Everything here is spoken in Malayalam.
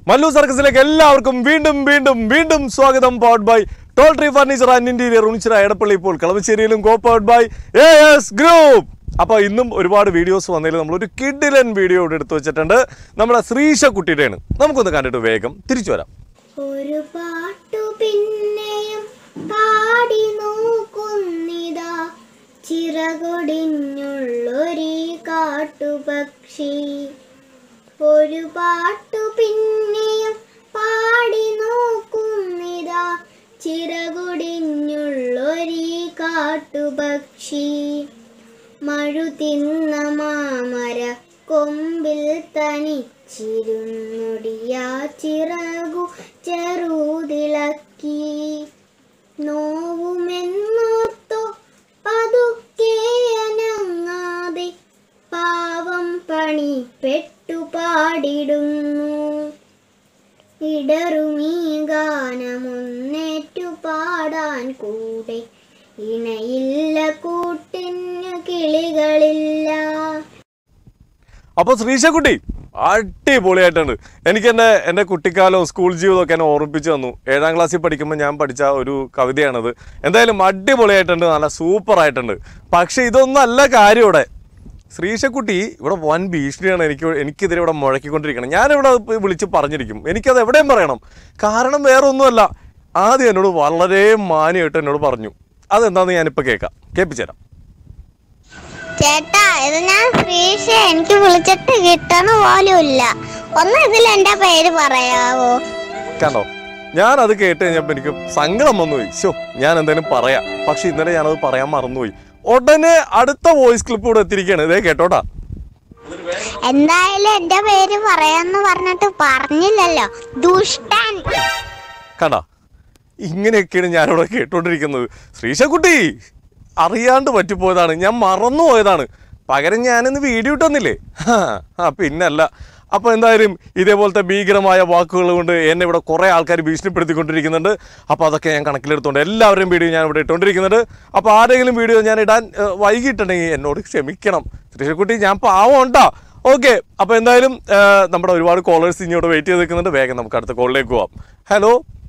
മല്ലു സർക്കസിലേക്ക് എല്ലാവർക്കും വീണ്ടും വീണ്ടും വീണ്ടും സ്വാഗതം powered by Toll Tree furniture and interior Unichira Edappally ഇപ്പോൾ കളമശ്ശേരിയിലും കോ powered by A S group അപ്പോൾ ഇന്നും ഒരുപാട് വീഡിയോസ് വന്നതിൽ നമ്മൾ ഒരു കിഡിലൻ വീഡിയോ ഇവിടെ എടുത്തു വെച്ചിട്ടുണ്ട് നമ്മുടെ ശ്രീശ കുട്ടിയുടെയാണ് നമുക്കൊന്ന് കണ്ടിട്ട് വേഗം തിരിച്ചു വരാം ഒരു പാട്ടു പിന്നെയും പാടി നോക്കുന്നിതാ ചിറകൊടിഞ്ഞുള്ളൊരീ കാട്ടുപക്ഷി ഒരു പാട്ടു പിന്നെയും പാടി നോക്കുന്നിതാ ചിറകൊടിഞ്ഞുള്ളൊരീ കാട്ടുപക്ഷി മഴു തിന്ന മാമര കൊമ്പിൽ തനിച്ചിരുന്നൊടിയാ ചിറകു ചെറുതിളക്കി നോവുമെന്നോർത്തോ പതുക്കെ അനങ്ങാതെ പാവം പണി പെട്ടുപാടിടുന്നു ഇടറുമീ ഗാനമൊന്നേറ്റു പാടാൻ കൂടെ ഇണയില്ല കൂട്ടിന് കിളികളില്ല അപ്പോൾ ശ്രീശക്കുട്ടി അടിപൊളിയായിട്ടുണ്ട് എനിക്ക് എൻ്റെ എൻ്റെ കുട്ടിക്കാലവും സ്കൂൾ ജീവിതമൊക്കെ എന്നെ ഓർമ്മിപ്പിച്ച് തന്നു ഏഴാം ക്ലാസ്സിൽ പഠിക്കുമ്പോൾ ഞാൻ പഠിച്ച ഒരു കവിതയാണത് എന്തായാലും അടിപൊളിയായിട്ടുണ്ട് നല്ല സൂപ്പറായിട്ടുണ്ട് പക്ഷേ ഇതൊന്നും അല്ല കാര്യം ഇവിടെ ശ്രീശക്കുട്ടി ഇവിടെ വൻ ഭീഷണിയാണ് എനിക്ക് എനിക്കെതിരെ ഇവിടെ മുഴക്കിക്കൊണ്ടിരിക്കണം ഞാനിവിടെ ഇപ്പൊ വിളിച്ച് പറഞ്ഞിരിക്കും എനിക്കത് എവിടെയും പറയണം കാരണം വേറെ ഒന്നുമല്ല ആദ്യം എന്നോട് വളരെ മാന്യമായിട്ട് എന്നോട് പറഞ്ഞു അതെന്താണെന്ന് ഞാനിപ്പോൾ കേൾക്കാം കേൾപ്പിച്ചുതരാം ചേട്ടാ ഇത് ഞാൻ ശ്രീഷ എനിക്ക് വിളിച്ചിട്ട് കിട്ടണ പോലും ഇല്ല ഒന്ന് ഇതിൽ എന്റെ പേര് പറയാവോ കണ്ടോ ഞാൻ അത് കേട്ട് കഴിഞ്ഞപ്പോൾ എനിക്ക് സങ്കടം വന്നുപോയി ശോ ഞാൻ എന്തായാലും പറയാം പക്ഷെ ഇന്നലെ ഞാനത് പറയാൻ മറന്നുപോയി ഉടനെ അടുത്ത വോയിസ് ക്ലിപ്പ് ഇവിടെ എത്തിയിരിക്കുകയാണ് ഇതേ കേട്ടോട്ടാ എന്തായാലും എന്റെ പേര് പറയാന്ന് പറഞ്ഞിട്ട് പറഞ്ഞില്ലല്ലോ ദുഷ്ടൻ കണ്ട ഇങ്ങനെയൊക്കെയാണ് ഞാനിവിടെ കേട്ടോണ്ടിരിക്കുന്നത് ശ്രീശക്കുട്ടി അറിയാണ്ട് പറ്റിപ്പോയതാണ് ഞാൻ മറന്നുപോയതാണ് പകരം ഞാനിന്ന് വീഡിയോ ഇട്ടെന്നില്ലേ ഹാ, ആ പിന്നല്ല അപ്പോൾ എന്തായാലും ഇതേപോലത്തെ ഭീകരമായ വാക്കുകൾ കൊണ്ട് എന്നെ ഇവിടെ കുറേ ആൾക്കാർ ഭീഷണിപ്പെടുത്തിക്കൊണ്ടിരിക്കുന്നുണ്ട് അപ്പോൾ അതൊക്കെ ഞാൻ കണക്കിലെടുത്തുകൊണ്ട് എല്ലാവരുടെയും വീഡിയോ ഞാൻ ഇവിടെ ഇട്ടുകൊണ്ടിരിക്കുന്നുണ്ട് അപ്പോൾ ആരെങ്കിലും വീഡിയോ ഞാൻ ഇടാൻ ഏഹ്, വൈകിട്ടുണ്ടെങ്കിൽ എന്നോട് ക്ഷമിക്കണം ശ്രീശക്കുട്ടി ഞാൻ പാവം ഉണ്ടോ ഓക്കെ അപ്പോൾ എന്തായാലും ഏഹ്, നമ്മുടെ ഒരുപാട് കോളേഴ്സ് ഇങ്ങോട്ട് വെയിറ്റ് ചെയ്ത് നിൽക്കുന്നുണ്ട് വേഗം നമുക്ക് അടുത്ത കോളിലേക്ക് പോവാം ഹലോ